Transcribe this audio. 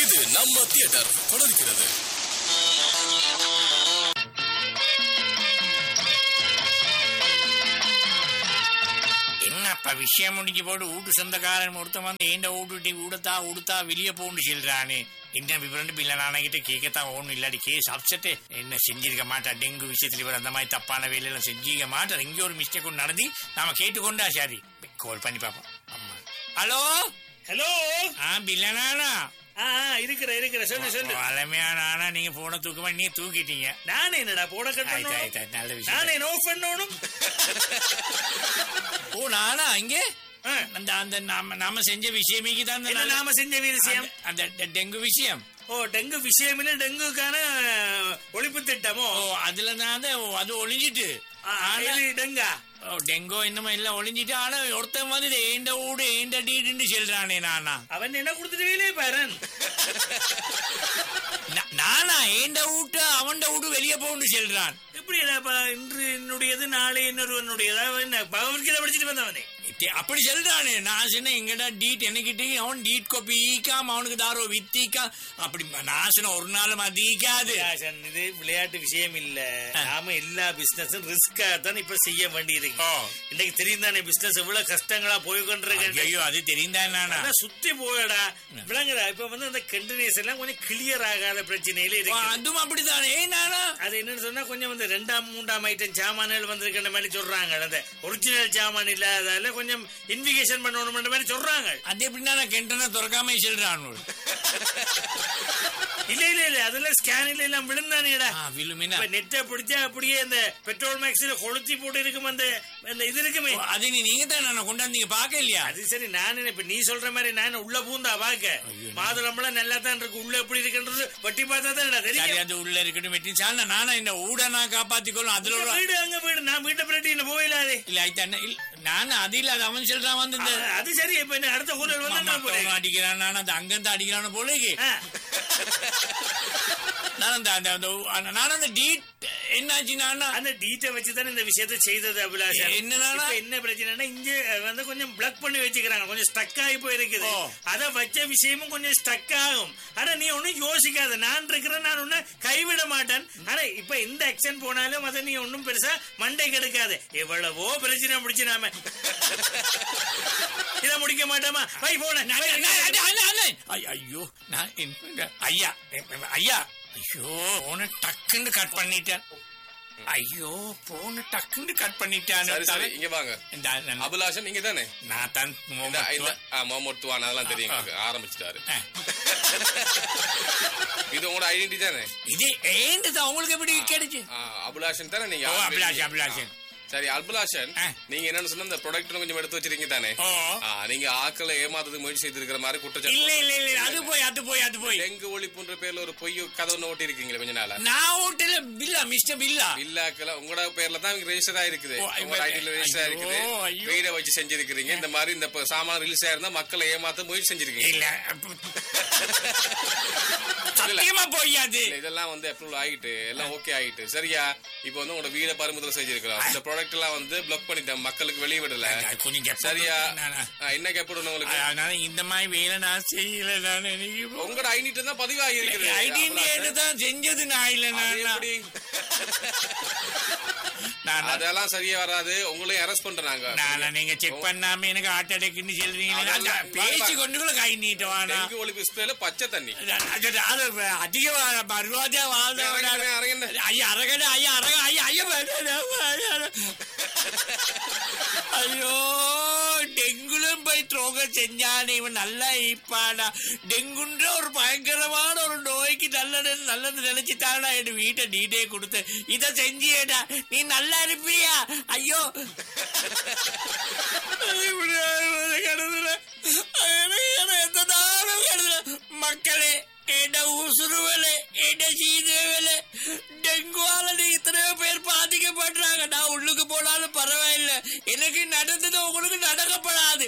இது நம்ம தியேட்டர் தொடர்கிறது என்னப்பா விஷயம் முடிஞ்சு போட்டு வீட்டு சொந்தக்காரன் ஒருத்தன் வந்து ஏண்ட வீட்டுட்டி உடுத்தா உடுத்தா வெளியே போன்னு சொல்றானு என்ன விவரம் பிள்ளை நானகிட்ட கேட்கத்தான் ஒன்றும் இல்லாடி கேஸ் அப்செட்டு என்ன செஞ்சிருக்க மாட்டா டெங்கு விஷயத்துல இவர் அந்த மாதிரி தப்பான வேலையெல்லாம் செஞ்சிருக்க மாட்டார் இங்கே ஒரு மிஸ்டேக் ஒன்று நடந்து நாம கேட்டுக்கொண்டா சரி கால் பண்ணி பார்ப்போம் ஆமா ஹலோ ஹலோ ஆ பில்லனானா ஆ ஆ, இருக்கிற இருக்கிற சொல்லு சொல்லு வளமையான ஆனா நீங்க போன தூக்கமா நீ தூக்கிட்டீங்க நானே என்னடா போட ஆயிட்டு கட்டணும் ஆயிட்டு ஆயிட்டு, நல்ல விஷயம் நானே நோ பண்ணணும் ஓ நானா இங்கே ஆ, அந்த அந்த நாம நாம செஞ்ச விஷயமேக்கு தான் என்ன நாம செஞ்ச விஷயம் அந்த அந்த டெங்கு விஷயம் ஓ டெங்கு விஷயம் இல்ல டெங்குக்கான ஒழிப்பு திட்டமோ ஓ அதுல தான் அந்த- ஓ, அது ஒளிஞ்சிட்டு ஆ, ஆனா- இது டெங்கா ஓ, டெங்கோ என்னமோ எல்லாம் ஒளிஞ்சிட்டு ஆனா ஒருத்தன் வந்து ஏண்ட ஊடு ஏண்ட டீடுன்னு சொல்றானே நானா அவன் என்ன கொடுத்துட்டு வேலையே பாரன் நா- நானா ஏண்ட வீட்டு அவன்ட வீடு வெளியே போகணும்னு சொல்றான் எப்படிடா இன்று என்னுடையது நாளை இன்னொருவனுடையதா என்ன பகவத்கீதை படிச்சுட்டு வந்தவனே இத்தி- அப்படி சொல்றானே நான் சொன்ன எங்கடா டீட் எனக்கிட்ட அவன் டீட் கோப்பி ஈக்காம அவனுக்கு தாரோ வித்திக்கா அப்படி நான் சொன்ன ஒரு நாள் மதிக்காது ராசன், இது விளையாட்டு விஷயம் இல்ல நாம எல்லா பிசினஸும் ரிஸ்கா தான் இப்ப செய்ய வேண்டியிருக்கு ஓ இன்னைக்கு தெரியும் தானே பிசினஸ் எவ்வளவு கஷ்டங்களா போய்கொண்டிருக்க ஐயோ அது தெரிந்தா நானா அதான் சுத்தி போயடா விளங்குதா இப்ப வந்து அந்த கண்டினியூஸ் எல்லாம் கொஞ்சம் கிளியர் ஆகாத பிரச்சனையில ஓ, இருக்கு அதுவும் அப்படித்தானே ஏய் நானா அது என்னன்னு சொன்னா கொஞ்சம் வந்து ரெண்டாம் மூன்றாம் ஐட்டம் சாமான்கள் வந்திருக்கிற மாதிரி சொல்றாங்க அந்த ஒரிஜினல் சாமான் இல்லாதால கொஞ்சம் இன்விகேஷன் பண்ணணும்ன்ற மாதிரி சொல்றாங்க அது எப்படின்னா நான் கெண்டனை திறக்காம சொல்றான் இல்ல இல்ல இல்ல அதெல்லாம் ஸ்கேனில் எல்லாம் விழுந்தானேடா விழுமினா இப்ப நெட்டை பிடிச்சா அப்படியே அந்த பெட்ரோல் மேக்ஸ்ல கொளுத்தி போட்டு இருக்கும் அந்த அந்த இது இருக்குமே அது நீ நீங்க தான் நான் கொண்டாந்தீங்க பாக்க இல்லையா அது சரி நான் என்ன, இப்ப நீ சொல்ற மாதிரி நான் உள்ள பூந்தா பாக்க மாதுளம்பழம் நல்லா தான் இருக்கு உள்ள எப்படி இருக்குன்றது வட்டி பார்த்தா தான் சரி தெரியும் அது உள்ள இருக்கட்டும் வெட்டி சால நானா இந்த ஊட நான் காப்பாத்திக்கொள்ளும் அதுல உங்க ஒரு வீடு அங்க வீடு நான் வீட்டை பிரட்டி என்ன போயிடாதே இல்ல ஆயிட்டானே இல்ல நான் அது இல்ல அது அவன் சொல்றான் வந்து இந்த அது சரி இப்ப என்ன அடுத்த ஊழல் வந்து நான் போறேன் மத்தவன் அடிக்கிறான் நான் அந்த அங்கிருந்து அடிக்கிறான் போல இருக்கு. ஆ, நான் அந்த அந்த- அந்த அந்த- நான் அந்த டீட் என்னாச்சு நானா அந்த டீட்டை வச்சு தானே இந்த விஷயத்தை செய்தது அபிலாஷா என்னதானா? இப்ப என்ன பிரச்சனைனா இங்க வந்து கொஞ்சம் பிளக் பண்ணி வச்சுக்கிறாங்க கொஞ்சம் ஸ்டக் ஆகி போயிருக்குது ஓ. அத வச்ச விஷயமும் கொஞ்சம் ஸ்டக் ஆகும் ஆனா நீ ஒண்ணும் யோசிக்காத நான் இருக்கிறேன் நான் ஒன்னும் கைவிட மாட்டேன் ஆனா இப்ப இந்த ஆக்ஷன் போனாலும் அதை நீ ஒன்னும் பெருசா மண்டை கெடுக்காது எவ்வளவோ பிரச்சனை முடிச்சு நாம இத முடிக்க மாட்டோமா பை போன நான்- நான்- நான்- நான்- நான்- ஐ- ஐயோ நான் என்ன- ஐயா ஐயா ஐயோ போன டக்குன்னு கட் பண்ணிட்டேன் ஐயோ போன டக்குன்னு கட் பண்ணிட்டேன் சரி சரி இங்க வாங்க இந்த நான் அபிலாஷன் நீங்க தானே நான் தான் இந்த இந்த முகமது துவான் அதெல்லாம் தெரியும் எங்களுக்கு. ஆரம்பிச்சிட்டாரு ஆ. இது உங்களோட ஐடென்டி தானே இது ஏண்டது அவங்களுக்கு எப்படி கிடைச்சு ஆ, அபிலாஷன் தானே நீங்க ஓ, already- அபிலாஷன், அபிலாஷன். ஆ. சரி அபிலாஷன் ஆ. நீங்க என்னன்னு சொன்னா இந்த ப்ராடக்ட் கொஞ்சம் எடுத்து வச்சிருக்கீங்க தானே ஓ ஆ, நீங்க ஆக்களை ஏமாத்துறதுக்கு முயற்சி செய்திருக்கிற மாதிரி இல்ல குற்றச்சாட்டு இல்ல இல்ல அது போய் அது போய் அது போய் டெங்கு ஒழிப்புன்ற பேர்ல ஒரு பொய் கதை ஒண்ணு ஓட்டி இருக்கீங்களே கொஞ்ச நாளா நான் ஓட்டல பில்லா மிஸ்டர் பில்லா பில்லாக்கள உங்களோட பேர்ல தான் ரெஜிஸ்டர் ஆயிருக்குது ஓ, உங்களோட ஐயோ, ஐடியில ரெஜிஸ்டர் ஆயிருக்குது ஐயோ, ஐயோ. வீட வச்சு செஞ்சிருக்கிறீங்க இந்த மாதிரி இந்த ப- சாமான் ரிலீஸ் ஆயிருந்தா மக்களை ஏமாத்த முயற்சி செஞ்சிருக்கீங்க இல்ல சத்தியமா போயாது இல்ல, இதெல்லாம் வந்து அப்ரூவல் ஆயிட்டு எல்லாம் ஓகே ஆயிட்டு சரியா இப்போ வந்து உங்களோட வீட பறிமுதல் செஞ்சிருக்கிறோம் இந்த ப்ராடக்ட் எல்லாம் வந்து பிளாக் பண்ணிட்டேன் மக்களுக்கு வெளிய விடல கொஞ்சம் கெப்ப- சரியா நான்- நான்- ஆ, என்ன கேப்படும் உங்களுக்கு அதனால இந்த மாதிரி வேலை நான் செய்யல நான் எனக்கு உங்களோட ஐடிட்டு தான் பதிவாகி இருக்குது ஐடென்டி தான் செஞ்சது நான் இல்ல அது நான் எப்படி? நான் அதெல்லாம் சரியா வராது உங்களையும் அரெஸ்ட் பண்றாங்க நான் நீங்க செக் பண்ணாம எனக்கு ஹார்ட் அட்டாக்னு சொல்றீங்க அதெல்லாம் பேச்சு கொண்டு கூட கை நீட்டு வானா டெங்கு ஒழிப்பு ஸ்ப்ரேல பச்சை தண்ணி அதிக பருவாதியா வாழ்ந்த அரங்கண்ணே, அரங்கண்ணே. ஐயா அரகட ஐயா அரக ஐயா ஐயா ஐயோ டெங்குலும் போய் துரோக செஞ்சானே இவன் நல்லா இப்பாடா டெங்குன்ற ஒரு பயங்கரமான ஒரு நோய்க்கு நல்லது நல்லது நினைச்சுட்டாடா என் வீட்டை நீட்டே கொடுத்து இதை செஞ்சியேடா நீ நல்லா இருப்பியா ஐயோ கடவுள எந்த நாளும் கடவுள மக்களே எட உசுறுவலே எட சீதேவலே டெங்குவால நீ இத்தனையோ பேர் பாதிக்கப்படுறாங்க நான் உள்ளுக்கு போனாலும் பரவாயில்ல எனக்கு நடந்தது உங்களுக்கு நடக்கப்படாது